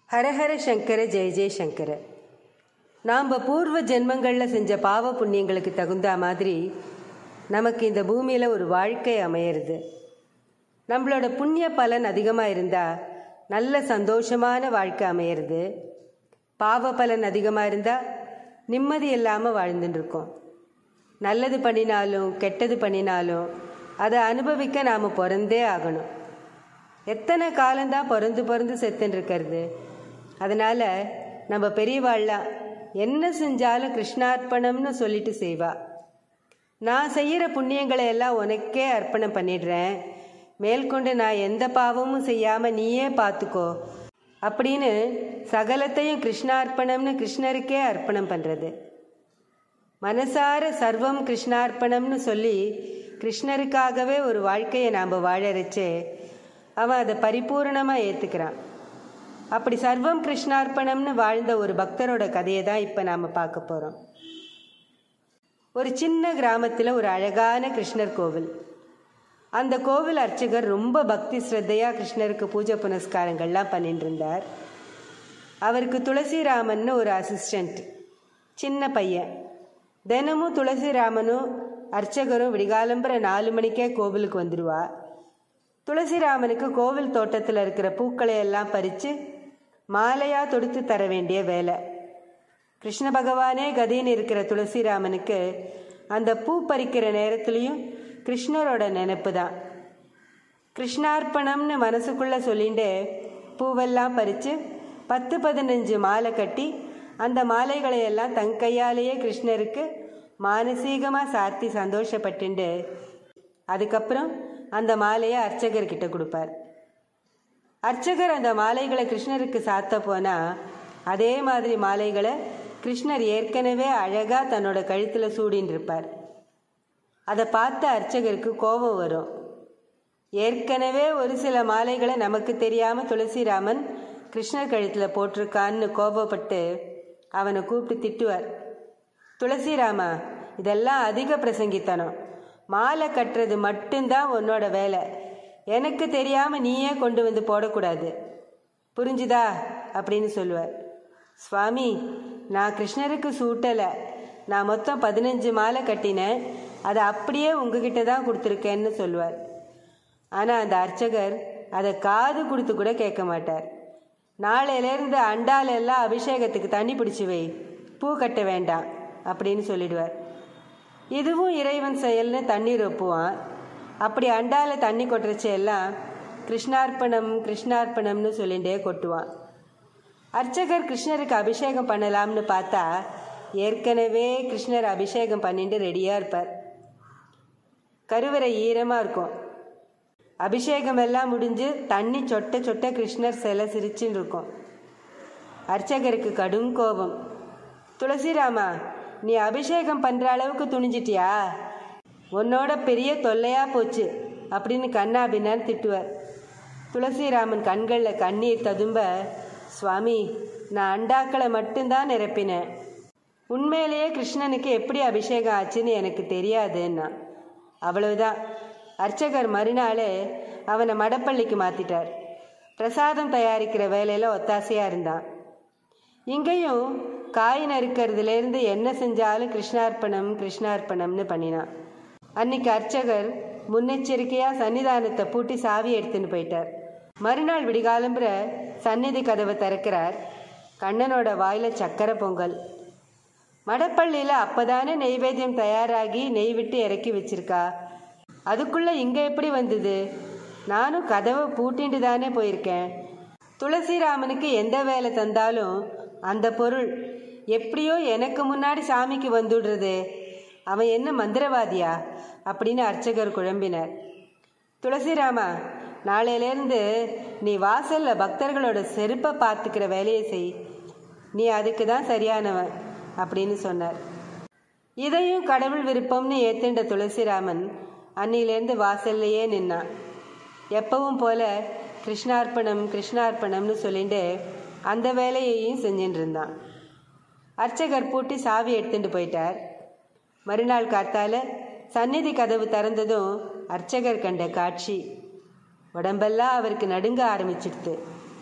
ஹரஹர சங்கர ஜெய ஜெய சங்கர நாம் பூர்வ ஜென்மங்களில் செஞ்ச பாவ புண்ணியங்களுக்கு தகுந்த மாதிரி நமக்கு இந்த பூமியில் ஒரு வாழ்க்கை அமையிறது நம்மளோட புண்ணிய பலன் அதிகமாக இருந்தால் நல்ல சந்தோஷமான வாழ்க்கை அமையிறது பாவ பலன் அதிகமாக இருந்தால் நிம்மதி இல்லாமல் வாழ்ந்துட்டு இருக்கோம் நல்லது பண்ணினாலும் கெட்டது பண்ணினாலும் அதை அனுபவிக்க நாம் பிறந்தே ஆகணும் எத்தனை காலம்தான் பிறந்து பிறந்து செத்துன்னு இருக்கிறது அதனால் நம்ம பெரியவாள்லாம் என்ன செஞ்சாலும் கிருஷ்ணார்ப்பணம்னு சொல்லிட்டு செய்வா நான் செய்கிற புண்ணியங்களை எல்லாம் உனக்கே அர்ப்பணம் பண்ணிடுறேன் மேற்கொண்டு நான் எந்த பாவமும் செய்யாமல் நீயே பார்த்துக்கோ அப்படின்னு சகலத்தையும் கிருஷ்ணார்ப்பணம்னு கிருஷ்ணருக்கே அர்ப்பணம் பண்ணுறது மனசார சர்வம் கிருஷ்ணார்ப்பணம்னு சொல்லி கிருஷ்ணருக்காகவே ஒரு வாழ்க்கையை நாம் வாழறச்சே அவன் அதை பரிபூர்ணமாக ஏற்றுக்கிறான் அப்படி சர்வம் கிருஷ்ணார்ப்பணம்னு வாழ்ந்த ஒரு பக்தரோட கதையை தான் இப்போ நாம் பார்க்க போகிறோம் ஒரு சின்ன கிராமத்தில் ஒரு அழகான கிருஷ்ணர் கோவில் அந்த கோவில் அர்ச்சகர் ரொம்ப பக்தி ஸ்ரத்தையாக கிருஷ்ணருக்கு பூஜை புனஸ்காரங்கள்லாம் பண்ணிட்டு இருந்தார் அவருக்கு துளசிராமன்னு ஒரு அசிஸ்டண்ட் சின்ன பையன் தினமும் துளசிராமனும் அர்ச்சகரும் விடிகாலம்புற நாலு மணிக்கே கோவிலுக்கு வந்துடுவா துளசிராமனுக்கு கோவில் தோட்டத்தில் இருக்கிற பூக்களை எல்லாம் பறித்து மாலையாக தொடுத்து தர வேண்டிய வேலை கிருஷ்ண பகவானே கதின்னு இருக்கிற துளசிராமனுக்கு அந்த பூ பறிக்கிற நேரத்துலையும் கிருஷ்ணரோட நினைப்பு தான் கிருஷ்ணார்ப்பணம்னு மனசுக்குள்ளே சொல்லிட்டு பூவெல்லாம் பறித்து பத்து பதினஞ்சு மாலை கட்டி அந்த மாலைகளை எல்லாம் தன் கையாலேயே கிருஷ்ணருக்கு மானசீகமாக சாத்தி சந்தோஷப்பட்டுண்டு அதுக்கப்புறம் அந்த மாலையை அர்ச்சகர்கிட்ட கொடுப்பார் அர்ச்சகர் அந்த மாலைகளை கிருஷ்ணருக்கு சாத்த போனால் அதே மாதிரி மாலைகளை கிருஷ்ணர் ஏற்கனவே அழகாக தன்னோட கழுத்தில் சூடின்னு இருப்பார் அதை பார்த்த அர்ச்சகருக்கு கோபம் வரும் ஏற்கனவே ஒரு சில மாலைகளை நமக்கு தெரியாமல் துளசிராமன் கிருஷ்ணர் கழுத்தில் போட்டிருக்கான்னு கோபப்பட்டு அவனை கூப்பிட்டு திட்டுவார் துளசிராமா இதெல்லாம் அதிக பிரசங்கித்தனம் மாலை கட்டுறது மட்டும்தான் உன்னோட வேலை எனக்கு தெரியாமல் நீயே கொண்டு வந்து போடக்கூடாது புரிஞ்சுதா அப்படின்னு சொல்லுவார் சுவாமி நான் கிருஷ்ணருக்கு சூட்டலை நான் மொத்தம் பதினஞ்சு மாலை கட்டினேன் அதை அப்படியே உங்ககிட்ட தான் கொடுத்துருக்கேன்னு சொல்லுவார் ஆனால் அந்த அர்ச்சகர் அதை காது கொடுத்து கூட கேட்க மாட்டார் நாளையிலேருந்து அண்டால எல்லாம் அபிஷேகத்துக்கு தண்ணி பிடிச்சி வை பூ கட்ட வேண்டாம் அப்படின்னு சொல்லிடுவார் இதுவும் இறைவன் செயல்னு தண்ணீர் ஒப்புவான் அப்படி அண்டால தண்ணி கொட்டுறச்ச எல்லாம் கிருஷ்ணார்ப்பணம் கிருஷ்ணார்ப்பணம்னு சொல்லிகிட்டே கொட்டுவான் அர்ச்சகர் கிருஷ்ணருக்கு அபிஷேகம் பண்ணலாம்னு பார்த்தா ஏற்கனவே கிருஷ்ணர் அபிஷேகம் பண்ணிட்டு ரெடியாக இருப்பார் கருவறை ஈரமாக இருக்கும் அபிஷேகம் எல்லாம் முடிஞ்சு தண்ணி சொட்ட சொட்ட கிருஷ்ணர் சிலை சிரிச்சுன்னு இருக்கும் அர்ச்சகருக்கு கடும் கோபம் துளசிராமா நீ அபிஷேகம் பண்ணுற அளவுக்கு துணிஞ்சிட்டியா உன்னோட பெரிய தொல்லையா போச்சு அப்படின்னு கண்ணா பின்னான்னு திட்டுவார் துளசிராமன் கண்களில் கண்ணீர் ததும்ப சுவாமி நான் அண்டாக்களை மட்டும்தான் நிரப்பினேன் உண்மையிலேயே கிருஷ்ணனுக்கு எப்படி அபிஷேகம் ஆச்சுன்னு எனக்கு தெரியாதுன்னா அவ்வளவுதான் அர்ச்சகர் மறுநாளே அவனை மடப்பள்ளிக்கு மாற்றிட்டார் பிரசாதம் தயாரிக்கிற வேலையில் ஒத்தாசையாக இருந்தான் இங்கேயும் காய் நறுக்கிறதுலேருந்து என்ன செஞ்சாலும் கிருஷ்ணார்ப்பணம் கிருஷ்ணார்ப்பணம்னு பண்ணினான் அன்னைக்கு அர்ச்சகர் முன்னெச்சரிக்கையாக சன்னிதானத்தை பூட்டி சாவி எடுத்துன்னு போயிட்டார் மறுநாள் விடிகாலம்புற சந்நிதி கதவை திறக்கிறார் கண்ணனோட வாயில் சக்கரை பொங்கல் மடப்பள்ளியில் அப்போதானே நெய்வேத்தியம் தயாராகி நெய் விட்டு இறக்கி வச்சிருக்கா அதுக்குள்ளே இங்கே எப்படி வந்தது நானும் கதவை பூட்டிட்டு தானே போயிருக்கேன் துளசிராமனுக்கு எந்த வேலை தந்தாலும் அந்த பொருள் எப்படியோ எனக்கு முன்னாடி சாமிக்கு வந்துடுறது அவன் என்ன மந்திரவாதியா அப்படின்னு அர்ச்சகர் குழம்பினார் துளசிராமா நாளையிலேருந்து நீ வாசலில் பக்தர்களோட செருப்பை பார்த்துக்கிற வேலையை செய் நீ அதுக்கு தான் சரியானவன் அப்படின்னு சொன்னார் இதையும் கடவுள் விருப்பம்னு ஏத்துண்ட துளசிராமன் அன்னிலேருந்து வாசல்லையே நின்னான் எப்பவும் போல கிருஷ்ணார்ப்பணம் கிருஷ்ணார்ப்பணம்னு சொல்லிட்டு அந்த வேலையையும் செஞ்சுட்டு இருந்தான் அர்ச்சகர் பூட்டி சாவி எடுத்துட்டு போயிட்டார் மறுநாள் காத்தால சந்நிதி கதவு திறந்ததும் அர்ச்சகர் கண்ட காட்சி உடம்பெல்லாம் அவருக்கு நடுங்க ஆரம்பிச்சிடுது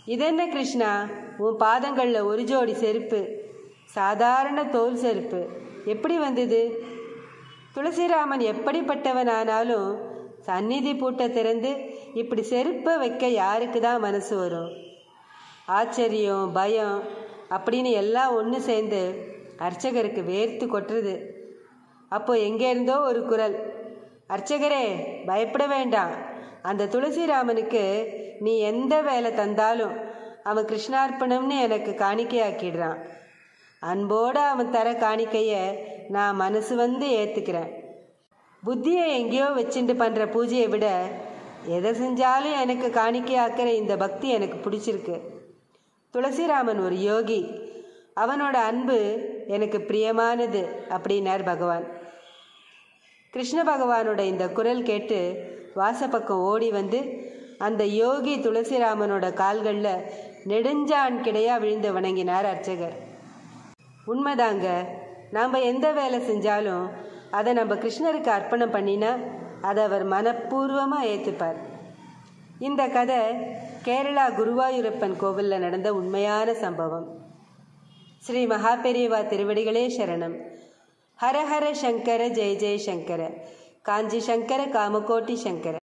இதென்ன கிருஷ்ணா உன் பாதங்களில் ஒரு ஜோடி செருப்பு சாதாரண தோல் செருப்பு எப்படி வந்தது துளசிராமன் எப்படிப்பட்டவனானாலும் சந்நிதி பூட்டை திறந்து இப்படி செருப்பை வைக்க யாருக்கு தான் மனசு வரும் ஆச்சரியம் பயம் அப்படின்னு எல்லாம் ஒன்று சேர்ந்து அர்ச்சகருக்கு வேர்த்து கொட்டுறது அப்போ எங்கே இருந்தோ ஒரு குரல் அர்ச்சகரே பயப்பட வேண்டாம் அந்த துளசிராமனுக்கு நீ எந்த வேலை தந்தாலும் அவன் கிருஷ்ணார்ப்பணம்னு எனக்கு காணிக்கையாக்கிடுறான் அன்போடு அவன் தர காணிக்கையை நான் மனசு வந்து ஏற்றுக்கிறேன் புத்தியை எங்கேயோ வச்சுட்டு பண்ணுற பூஜையை விட எதை செஞ்சாலும் எனக்கு காணிக்கையாக்கிற இந்த பக்தி எனக்கு பிடிச்சிருக்கு துளசிராமன் ஒரு யோகி அவனோட அன்பு எனக்கு பிரியமானது அப்படின்னார் பகவான் கிருஷ்ண பகவானோட இந்த குரல் கேட்டு வாசப்பக்கம் ஓடி வந்து அந்த யோகி துளசிராமனோட கால்களில் நெடுஞ்சான் கிடையா விழுந்து வணங்கினார் அர்ச்சகர் உண்மைதாங்க நாம் எந்த வேலை செஞ்சாலும் அதை நம்ம கிருஷ்ணருக்கு அர்ப்பணம் பண்ணினா அதை அவர் மனப்பூர்வமாக ஏற்றுப்பார் இந்த கதை கேரளா குருவாயூரப்பன் கோவிலில் நடந்த உண்மையான சம்பவம் ஸ்ரீ மகாபெரிவா திருவடிகளே சரணம் ஹர ஹர சங்கர ஜெய ஜெய சங்கர காஞ்சி சங்கர காமகோட்டி சங்கர